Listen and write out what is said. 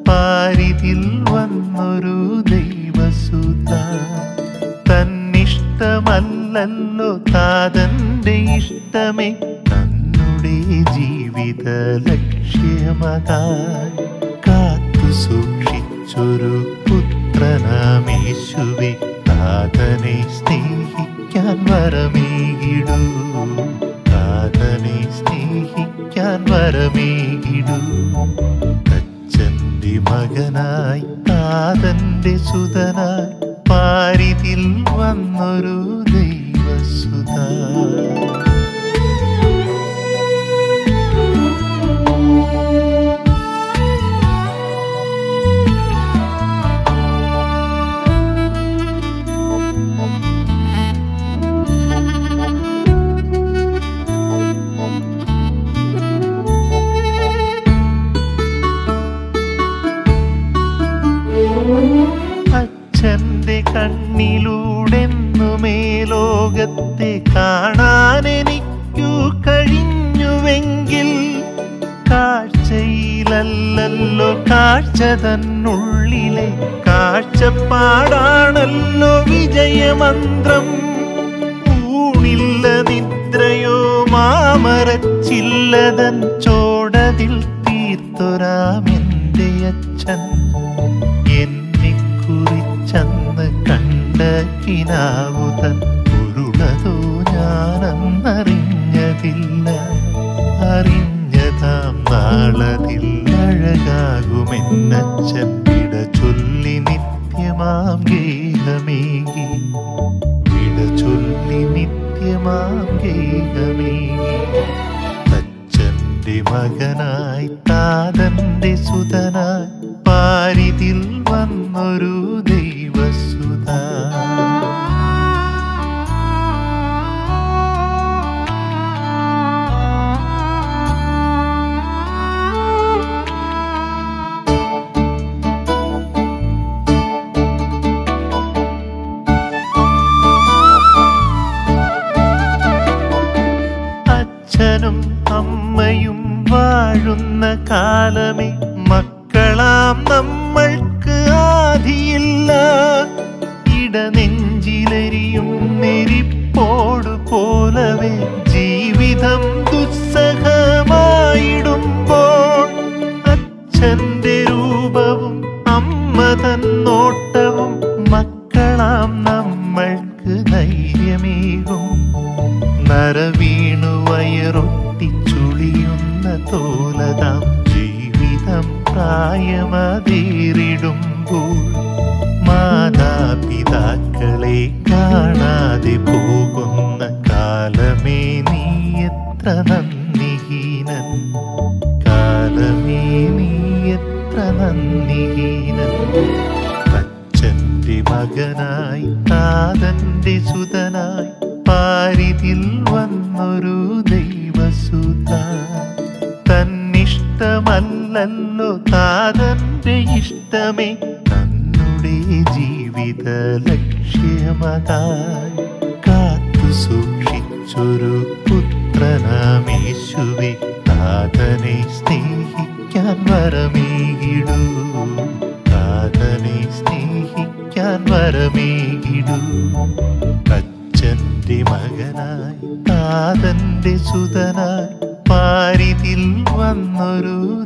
പാരിതിൽ വന്നൊരു ദൈവസുത തന്നിഷ്ടമല്ലല്ലോ താതന്റെ ഇഷ്ടമേ തന്നുടെ ജീവിത ലക്ഷ്യമതായി കാത്തു സൂക്ഷിച്ചൊരു പുത്രനാമേശുവെ താതനെ സ്നേഹിക്കാൻ വരമേകിടൂ താതനെ സ്നേഹിക്കാൻ വരമേകിടൂ അച്ഛന്റെ മകനായി താതന്റെ സുതനായി പാരിതിൽ വന്നൊരു ദൈവസുത അച്ഛന്റെ കണ്ണിലൂടെന്നുമേ ലോകത്തെ കാണാൻ എനിക്കു കഴിഞ്ഞുവെങ്കിൽ കാഴ്ചയിലല്ലല്ലോ കാഴ്ച തന്നുള്ളിലെ കാഴ്ചപ്പാടാണല്ലോ വിജയമന്ത്രം ഊണില്ല നിദ്രയോ മാമരച്ചില്ലതൻ ചോടതിൽ തീർത്തൊരാമെന്റെ അച്ഛൻ എന്നെ കുറിച്ചന്ന് കണ്ട കിനാവുതൻ ഉരുളതോ ഞാനന്നറിഞ്ഞതില്ല അറിഞ്ഞതാം നാളതിൽ അഴകാകുമെന്നച്ഛൻ വിട ചൊല്ലി നിത്യമാം ഗേഹമേകി വിട ചൊല്ലി നിത്യമാം ഗേഹമേകി അച്ഛന്റെ മകനായി താതന്റെ സുതനായി പാരിതിൽ വന്നൊരു ദൈവസുത അച്ഛനും അമ്മയും വാഴുന്ന കാലമേ മക്കളാം നമ്മൾക്ക് ആധിയില്ല ഇടനെഞ്ചിലെരിയും നെരിപ്പോടു പോലവേ ജീവിതം ദുസ്സഹമായിടുമ്പോൾ അച്ഛന്റെ രൂപവും അമ്മ തന്നോട്ടവും മക്കളാം നമ്മൾക്ക് ധൈര്യമേകും നരവീണു വയറൊട്ടിച്ചുളിയുന്ന തോലതാം ജീവിതം പ്രായമതേറിടുമ്പോൾ മാതാപിതാക്കളെ കാണാതെ പോകുന്ന കാലമേ നീ എത്ര നന്ദിഹീനൻ കാലമേ നീ എത്ര നന്ദിഹീനൻ അച്ഛന്റെ മകനായി താതന്റെ സുതനായി പാരിതിൽ വന്നൊരു ദൈവസുത തന്നിഷ്ടമല്ലല്ലോ താതന്റെ ഇഷ്ടമേ തന്നുടെ ജീവിത ലക്ഷ്യമതായി കാത്തു സൂക്ഷിച്ചൊരു പുത്രനാമേശുവെ താതനെ സ്നേഹിക്കാൻ വരമേകിടൂ താതനെ സ്നേഹിക്കാൻ വരമേകിടൂ അച്ഛന്റെ മകനായി താതന്റെ സുതനായി പാരിതിൽ വന്നൊരു